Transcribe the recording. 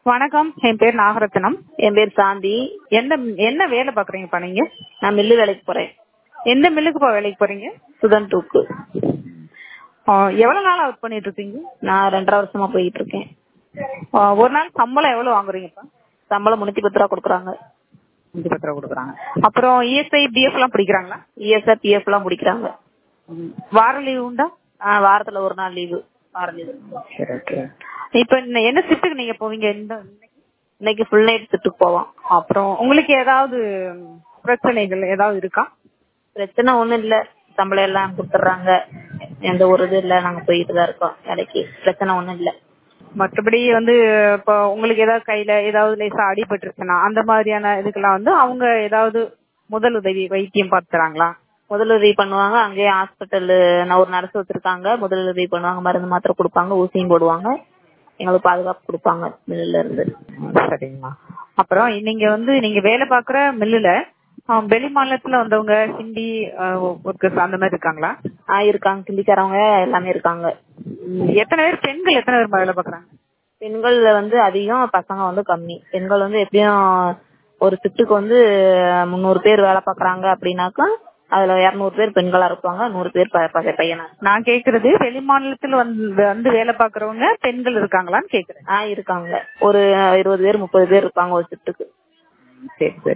வணக்கம் என் பேர் நாகரத்னம் என் பேர் சாந்தி எந்த என்ன வேலை பாக்குறீங்கப்பா நீங்க நான் மில்லு வேலைக்கு போறேன் எந்த மில்லுக்குப்பா வேலைக்கு போறீங்க சுதன் டூக்கு ஆ, எவ்வளவு நாள் ஒர்க் பண்ணிட்டு இருக்கீங்க நான் ரெண்டரை வருஷமா போயிட்டு இருக்கேன் ஆ, ஒரு நாள் சம்பளம் எவ்வளவு வாங்குறீங்கப்பா சம்பளம் முன்னூத்தி பத்து ரூபா கொடுக்குறாங்க அஞ்சு பத்து ரூபா கொடுக்குறாங்க அப்புறம் இஎஸ்ஐ பிஎஃப் எல்லாம் பிடிக்கிறாங்களா இஎஸ்ஆர் பிஎஃப் எல்லாம் முடிக்கிறாங்க வார லீவு உண்டா ஆ, வாரத்துல ஒரு நாள் லீவு வார லீவு சரி ஓகே இப்ப இன்ன- என்ன ஷிஃப்ட்டுக்கு நீங்க போவீங்க இந்த இன்னைக்கு ஃபுல் நைட் ஷிஃப்ட்டுக்கு போவோம் அப்புறம் உங்களுக்கு ஏதாவது பிரச்சனைகள் ஏதாவது இருக்கா பிரச்சனை ஒண்ணும் இல்ல சம்பளம் எல்லாம் கொடுத்துட்றாங்க எந்த ஒரு இது இல்ல நாங்க போயிட்டு தான் இருக்கோம் வேலைக்கு பிரச்சனை ஒண்ணும் இல்ல மற்றபடி வந்து இப்போ உங்களுக்கு ஏதாவது கையில ஏதாவது லேசா அடிபட்டுருச்சுன்னா அந்த மாதிரியான இதுக்கெல்லாம் வந்து அவங்க ஏதாவது முதல் உதவி வைத்தியம் பார்த்துறாங்களா முதலுதவி பண்ணுவாங்க அங்கேயே ஹாஸ்பிட்டல் நான் ஒரு நர்ஸ் வச்சிருக்காங்க முதலுதவி பண்ணுவாங்க மருந்து மாத்திரை கொடுப்பாங்க ஊசியும் போடுவாங்க எங்களுக்கு பாதுகாப்பு கொடுப்பாங்க மில்லுல இருந்து சரிங்கம்மா அப்புறம் நீங்க வந்து நீங்க வேலை பாக்குற மில்லுல வெளி மாநிலத்துல வந்தவங்க ஹிந்தி ஒர்க்கர்ஸ் அந்த மாதிரி இருக்காங்களா ஆ இருக்காங்க கிண்டிக்காரவங்க எல்லாமே இருக்காங்க ம், எத்தனை பேர் பெண்கள் எத்தனை பேர் வேலை பாக்குறாங்க பெண்கள் வந்து அதிகம் பசங்க வந்து கம்மி பெண்கள் வந்து எப்படியும் ஒரு ஷிஃப்ட்டுக்கு வந்து முந்நூறு பேர் வேலை பாக்குறாங்க அப்படின்னாக்கா அதுல இருநூறு பேர் பெண்களா இருப்பாங்க நூறு பேர் ப- ப- பையனா நான் கேக்குறது வெளி மாநிலத்துல வந்து வந்து வேலை பாக்குறவங்க பெண்கள் இருக்காங்களான்னு கேக்குறேன் ஆ இருக்காங்க ஒரு இருபது பேர் முப்பது பேர் இருப்பாங்க ஒரு ஷிஃப்ட்டுக்கு சரி சரி